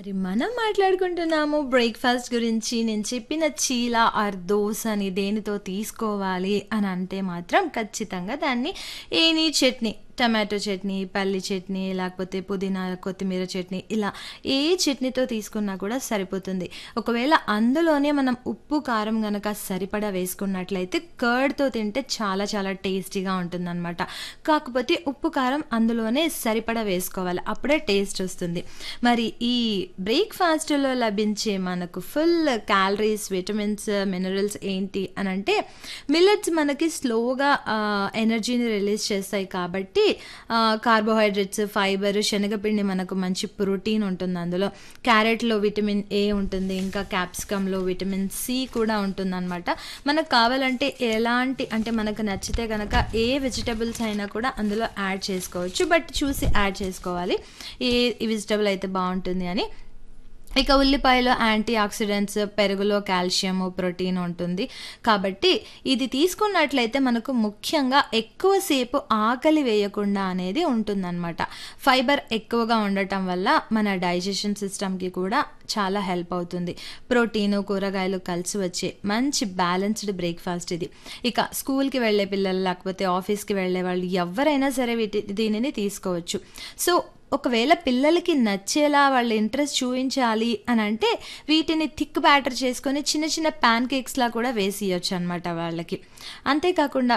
మరి మనం మాట్లాడుకుంటున్నాము బ్రేక్ఫాస్ట్ గురించి నేను చెప్పిన చీల ఆర్ దోశ అని దేనితో తీసుకోవాలి అని అంటే మాత్రం ఖచ్చితంగా దాన్ని ఏని చట్నీ టమాటో చట్నీ పల్లి చట్నీ లేకపోతే పుదీనా కొత్తిమీర చట్నీ ఇలా ఏ చట్నీతో తీసుకున్నా కూడా సరిపోతుంది ఒకవేళ అందులోనే మనం ఉప్పు కారం గనక సరిపడా వేసుకున్నట్లయితే కర్డ్తో తింటే చాలా చాలా టేస్టీగా ఉంటుందన్నమాట కాకపోతే ఉప్పు కారం అందులోనే సరిపడా వేసుకోవాలి అప్పుడే టేస్ట్ వస్తుంది మరి ఈ బ్రేక్ఫాస్ట్లో లభించే మనకు ఫుల్ క్యాలరీస్ విటమిన్స్ మినరల్స్ ఏంటి అని అంటే మిల్లెట్స్ మనకి స్లోగా ఎనర్జీని రిలీజ్ చేస్తాయి కాబట్టి కార్బోహైడ్రేట్స్ ఫైబర్ శనగపిండి మనకు మంచి ప్రోటీన్ ఉంటుంది అందులో క్యారెట్లో విటమిన్ ఏ ఉంటుంది ఇంకా క్యాప్సికంలో విటమిన్ సి కూడా ఉంటుంది అనమాట మనకు కావాలంటే ఎలాంటి అంటే మనకు నచ్చితే కనుక ఏ వెజిటబుల్స్ అయినా కూడా అందులో యాడ్ చేసుకోవచ్చు బట్ చూసి యాడ్ చేసుకోవాలి ఏ వెజిటబుల్ అయితే బాగుంటుంది అని ఇక ఉల్లిపాయలో యాంటీ ఆక్సిడెంట్స్ పెరుగులో కాల్షియం ప్రోటీన్ ఉంటుంది కాబట్టి ఇది తీసుకున్నట్లయితే మనకు ముఖ్యంగా ఎక్కువసేపు ఆకలి వేయకుండా అనేది ఉంటుందన్నమాట ఫైబర్ ఎక్కువగా ఉండటం వల్ల మన డైజెషన్ సిస్టమ్కి కూడా చాలా హెల్ప్ అవుతుంది ప్రోటీను కూరగాయలు కలిసి వచ్చే మంచి బ్యాలెన్స్డ్ బ్రేక్ఫాస్ట్ ఇది ఇక స్కూల్కి వెళ్ళే పిల్లలు లేకపోతే ఆఫీస్కి వెళ్ళే వాళ్ళు ఎవరైనా సరే వీటి దీనిని తీసుకోవచ్చు సో ఒకవేళ పిల్లలకి నచ్చేలా వాళ్ళ ఇంట్రెస్ట్ చూపించాలి అని అంటే వీటిని థిక్ బ్యాటర్ చేసుకొని చిన్న చిన్న ప్యాన్ కేక్స్లా కూడా వేసి ఇవ్వచ్చు అనమాట వాళ్ళకి అంతేకాకుండా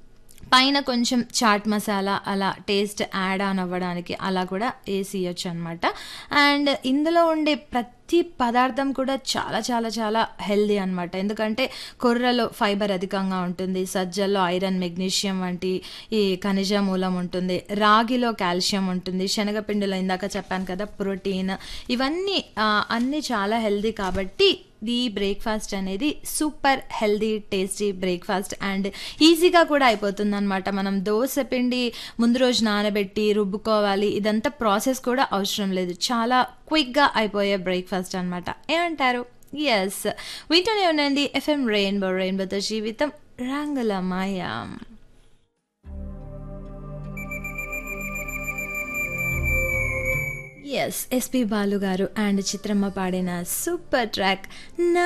పైన కొంచెం చాట్ మసాలా అలా టేస్ట్ యాడ్ ఆన్ అవ్వడానికి అలా కూడా వేసి ఇవ్వచ్చు అనమాట అండ్ ఇందులో ఉండే ప్రతి పదార్థం కూడా చాలా చాలా చాలా హెల్దీ అనమాట ఎందుకంటే కొర్రలో ఫైబర్ అధికంగా ఉంటుంది సజ్జల్లో ఐరన్ మెగ్నీషియం వంటి ఈ ఖనిజ మూలం ఉంటుంది రాగిలో కాల్షియం ఉంటుంది శనగపిండిలో ఇందాక చెప్పాను కదా ప్రోటీన్ ఇవన్నీ అన్నీ చాలా హెల్దీ కాబట్టి ఈ బ్రేక్ఫాస్ట్ అనేది super healthy tasty breakfast and ఈజీగా కూడా అయిపోతుంది అనమాట మనం దోశ పిండి ముందు రోజు నానబెట్టి రుబ్బుకోవాలి ఇదంతా ప్రాసెస్ కూడా అవసరం లేదు చాలా క్విక్గా అయిపోయే బ్రేక్ఫాస్ట్ అనమాట ఏమంటారు ఎస్ వీటినే ఉండండి ఎఫ్ఎం రెయిన్బో రెయిన్బోతో జీవితం రంగుల మాయం ఎస్ ఎస్పి బాలు గారు అండ్ చిత్రమ్మ పాడిన సూపర్ ట్రాక్ నా